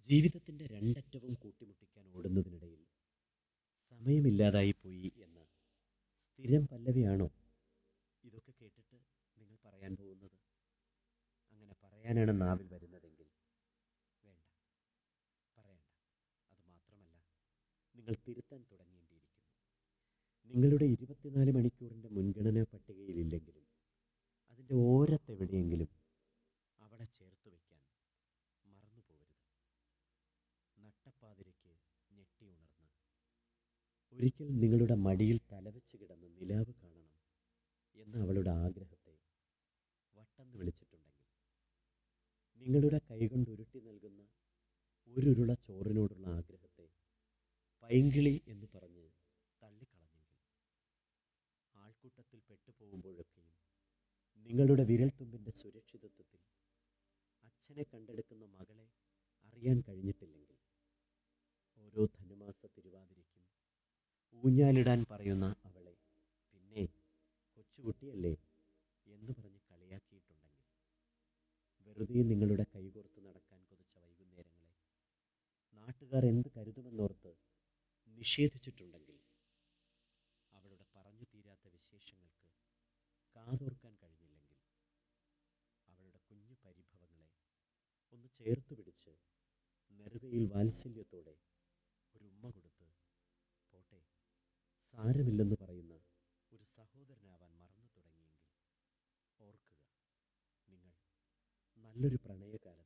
ജീവിതത്തിൻ്റെ രണ്ടറ്റവും കൂട്ടിമുട്ടിക്കാൻ ഓടുന്നതിനിടയിൽ സമയമില്ലാതായി പോയി എന്ന സ്ഥിരം പല്ലവിയാണോ ഇതൊക്കെ കേട്ടിട്ട് നിങ്ങൾ പറയാൻ പോകുന്നത് അങ്ങനെ പറയാനാണ് നാവിൽ വരുന്നതെങ്കിൽ വേണ്ട പറയണ്ട അത് മാത്രമല്ല നിങ്ങൾ തിരുത്താൻ തുടങ്ങേണ്ടിയിരിക്കുന്നു നിങ്ങളുടെ ഇരുപത്തിനാല് മണിക്കൂറിൻ്റെ മുൻഗണനാ പട്ടികയിലില്ലെങ്കിലും അതിൻ്റെ ഓരത്തെവിടെയെങ്കിലും അവളെ ചേർത്ത് വയ്ക്കാൻ മറന്നു പോകരുത് നട്ടപ്പാതിരയ്ക്ക് ഞെട്ടി ഉണർന്ന് ഒരിക്കൽ നിങ്ങളുടെ മടിയിൽ തലവെച്ച് കിടന്ന് നിലാവ് കാണണം എന്ന അവളുടെ ആഗ്രഹത്തെ വട്ടെന്ന് വിളിച്ചിട്ടുണ്ടെങ്കിൽ നിങ്ങളുടെ കൈകൊണ്ട് ഉരുട്ടി നൽകുന്ന ഒരുരുള ചോറിനോടുള്ള ആഗ്രഹത്തെ പൈങ്കിളി എന്ന് പറഞ്ഞ് തള്ളിക്കളഞ്ഞെങ്കിൽ ആൾക്കൂട്ടത്തിൽ പെട്ടുപോകുമ്പോഴൊക്കെയും നിങ്ങളുടെ വിരൽത്തുമ്പിൻ്റെ സുരക്ഷിതത്വത്തിൽ അച്ഛനെ കണ്ടെടുക്കുന്ന മകളെ അറിയാൻ കഴിഞ്ഞിട്ടില്ലെങ്കിൽ ഓരോ ധനുമാസ തിരുവാതിരയ്ക്കും ഊഞ്ഞാലിടാൻ പറയുന്ന അവളെ പിന്നെ കൊച്ചുകുട്ടിയല്ലേ എന്ന് പറഞ്ഞ് കളിയാക്കിയിട്ടുണ്ടെങ്കിൽ വെറുതെ നിങ്ങളുടെ കൈകോർത്ത് നടക്കാൻ കൊതിച്ച വൈകുന്നേരങ്ങളെ നാട്ടുകാർ എന്ത് കരുതുമെന്നോർത്ത് നിഷേധിച്ചിട്ടുണ്ടെങ്കിൽ അവളുടെ പറഞ്ഞു തീരാത്ത വിശേഷങ്ങൾക്ക് കാതോർക്കാൻ കഴിഞ്ഞില്ലെങ്കിൽ അവളുടെ കുഞ്ഞു പരിഭവങ്ങളെ ഒന്ന് ചേർത്ത് പിടിച്ച് നെറുകയിൽ വാത്സല്യത്തോടെ ഒരു ഉമ്മ കൊടുത്ത് പോട്ടെ സാരമില്ലെന്ന് പറയുന്ന ഒരു സഹോദരനാവാൻ മറന്നു തുടങ്ങിയെങ്കിൽ ഓർക്കുക നിങ്ങൾ നല്ലൊരു പ്രണയകാലത്ത്